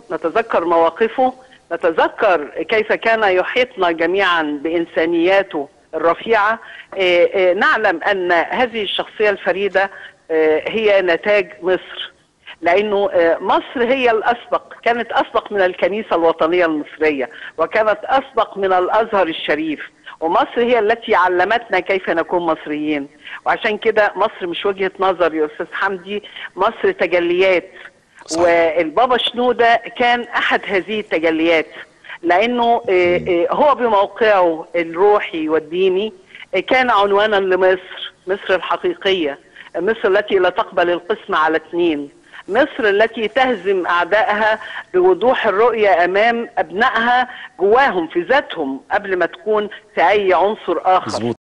نتذكر مواقفه نتذكر كيف كان يحيطنا جميعا بإنسانياته الرفيعة آه، آه، نعلم أن هذه الشخصية الفريدة آه، هي نتاج مصر لانه آه، مصر هي الاسبق كانت اسبق من الكنيسه الوطنيه المصريه وكانت اسبق من الازهر الشريف ومصر هي التي علمتنا كيف نكون مصريين وعشان كده مصر مش وجهه نظر يا استاذ حمدي مصر تجليات صحيح. والبابا شنوده كان احد هذه التجليات لانه آه، آه، هو بموقعه الروحي والديني آه، كان عنوانا لمصر مصر الحقيقيه مصر التي لا تقبل القسم على اثنين مصر التي تهزم اعدائها بوضوح الرؤيه امام ابنائها جواهم في ذاتهم قبل ما تكون في اي عنصر اخر مظبوط